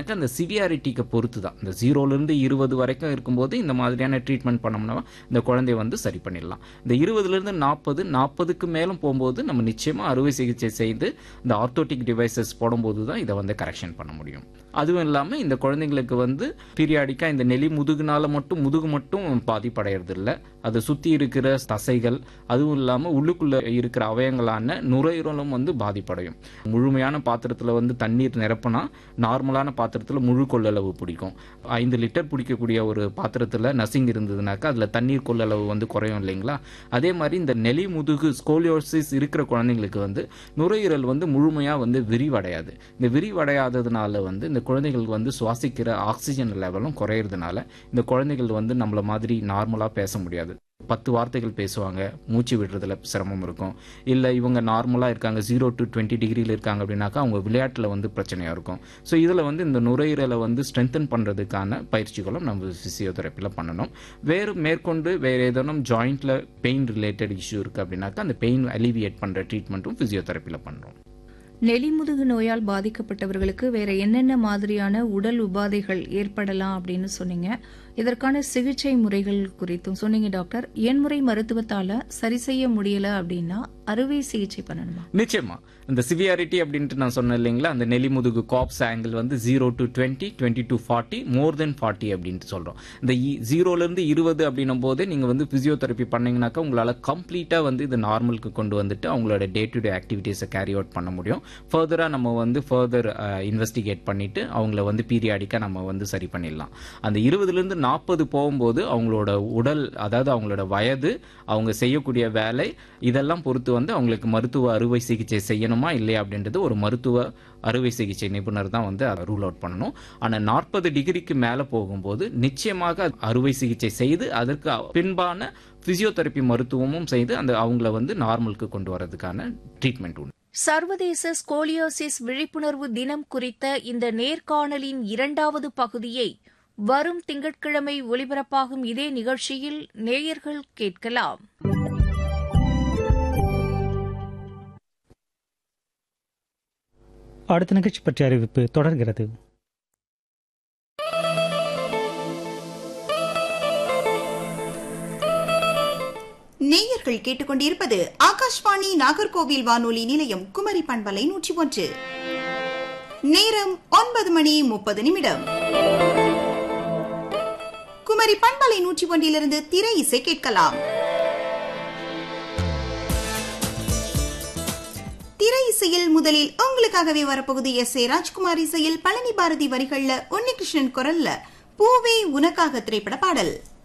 அப்படின்னாக்கா அந்த சிவியாரிட்டிக்கு பொறுத்து தான் இந்த ஜீரோலேருந்து இருபது வரைக்கும் இருக்கும்போது இந்த மாதிரியான ட்ரீட்மெண்ட் பண்ணோம்னா இந்த குழந்தைய வந்து சரி பண்ணிடலாம் இந்த இருபதுலேருந்து நாற்பது நாற்பதுக்கு மேலும் போகும்போது நம்ம நிச்சயமாக அறுவை சிகிச்சை செய்து இந்த ஆர்த்தோட்டிக் டிவைசஸ் போடும்போது தான் இதை வந்து கரெக்ஷன் பண்ண முடியும் அதுவும் இல்லாமல் இந்த குழந்தைங்களுக்கு வந்து பீரியாடிக்காக இந்த நெலி முதுகுனால மட்டும் முதுகு மட்டும் பாதிப்படைகிறது இல்லை அதை சுற்றி இருக்கிற தசைகள் அதுவும் இல்லாமல் உள்ளுக்குள்ளே இருக்கிற அவயங்களான நுரையீரலும் வந்து பாதிப்படையும் முழுமையான பாத்திரத்தில் வந்து தண்ணீர் நிரப்புனா நார்மலான பாத்திரத்தில் முழு கொள்ளளவு பிடிக்கும் ஐந்து லிட்டர் பிடிக்கக்கூடிய ஒரு பாத்திரத்தில் நசிங் இருந்ததுனாக்கா அதில் தண்ணீர் கொள்ளளவு வந்து குறையும் இல்லைங்களா அதே மாதிரி இந்த நெலி முதுகு ஸ்கோலியோசிஸ் இருக்கிற குழந்தைங்களுக்கு வந்து நுரையீரல் வந்து முழுமையாக வந்து விரிவடையாது இந்த விரிவடையாததுனால வந்து இந்த குழந்தைகளுக்கு வந்து சுவாசிக்கிற ஆக்சிஜன் லெவலும் குறையிறதுனால இந்த குழந்தைகள் வந்து நம்மள மாதிரி நார்மலாக பேச முடியாது பத்து வார்த்தைகள் பேசுவாங்க மூச்சு விடுறதுல சிரமம் இருக்கும் இல்லை இவங்க நார்மலாக இருக்காங்க ஜீரோ டு டுவெண்ட்டி டிகிரியில் இருக்காங்க அப்படின்னாக்கா அவங்க விளையாட்டில் வந்து பிரச்சனையாக இருக்கும் ஸோ இதில் வந்து இந்த நுரையீரலை வந்து ஸ்ட்ரென்தன் பண்ணுறதுக்கான பயிற்சிகளும் நம்ம ஃபிசியோதெரப்பியில் பண்ணணும் வேறு மேற்கொண்டு வேறு ஏதேனும் ஜாயிண்ட்டில் பெயின் ரிலேட்டட் இஷ்யூ இருக்குது அப்படின்னாக்கா அந்த பெயின் அலிவியேட் பண்ணுற ட்ரீட்மெண்ட்டும் ஃபிசியோதெரப்பியில் பண்ணுறோம் நெலிமுதுகு நோயால் பாதிக்கப்பட்டவர்களுக்கு வேற என்னென்ன மாதிரியான உடல் உபாதைகள் ஏற்படலாம் அப்படின்னு சொன்னீங்க இதற்கான சிகிச்சை முறைகள் குறித்தும் சொன்னீங்க டாக்டர் எண்முறை மருத்துவத்தால சரி செய்ய முடியல அப்படின்னா அறுவை சிகிச்சை பண்ணணுமா நிச்சயமா இந்த சிவியாரிட்டி அப்படின்ட்டு நான் சொன்னேன் இல்லைங்களா அந்த நெலிமுதுகு காப்ஸ் ஆங்கிள் வந்து zero to twenty twenty to forty more then forty அப்படின்ட்டு சொல்கிறோம் இந்த ஜீரோலேருந்து இருபது அப்படின்னும் போது நீங்கள் வந்து ஃபிசியோதெரப்பி பண்ணீங்கன்னாக்கா உங்களால் கம்ப்ளீட்டாக வந்து இது நார்மலுக்கு கொண்டு வந்துட்டு அவங்களோட டே டு டே ஆக்டிவிட்டீஸை கேரி அவுட் பண்ண முடியும் ஃபர்தராக நம்ம வந்து ஃபர்தர் இன்வெஸ்டிகேட் பண்ணிட்டு அவங்கள வந்து பீரியாடிக்காக நம்ம வந்து சரி பண்ணிடலாம் அந்த இருபதுலேருந்து நாற்பது போகும்போது அவங்களோட உடல் அதாவது அவங்களோட வயது அவங்க செய்யக்கூடிய வேலை இதெல்லாம் பொறுத்து வந்து அவங்களுக்கு மருத்துவ அறுவை சிகிச்சை செய்யணுமா இல்லையா அப்படின்றது ஒரு மருத்துவ அறுவை சிகிச்சை நிபுணர் தான் வந்து அதை ரூல் அவுட் பண்ணணும் ஆனால் நாற்பது டிகிரிக்கு மேலே போகும்போது நிச்சயமாக அறுவை சிகிச்சை செய்து அதற்கு பின்பான பிசியோதெரப்பி மருத்துவமும் செய்து அந்த அவங்கள வந்து நார்மலுக்கு கொண்டு வரதுக்கான ட்ரீட்மெண்ட் உண்டு சர்வதேச ஸ்கோலியோசிஸ் விழிப்புணர்வு தினம் குறித்த இந்த நேர்காணலின் இரண்டாவது பகுதியை வரும் திங்கட்கிழமை ஒலிபரப்பாகும் இதே நிகழ்ச்சியில் நேயர்கள் கேட்கலாம் அடுத்த நிகழ்ச்சி பற்றிய அறிவிப்பு தொடர்கிறது நேயர்கள் கேட்டுக்கொண்டிருப்பது ஆகாஷ்வாணி நாகர்கோவில் வானொலி நிலையம் குமரி பண்பலை நூற்றி ஒன்று நேரம் ஒன்பது மணி முப்பது நிமிடம் குமரி பண்பலை நூற்றி ஒன்றிலிருந்து திரை இசை கேட்கலாம் திரை இசையில் முதலில் உங்களுக்காகவே வரப்போகுது எஸ் ஏ ராஜ்குமார் இசையில் பழனி பாரதி வரிகள்ல உன்னிகிருஷ்ணன் குரல்ல பூவே உனக்காக திரைப்பட பாடல்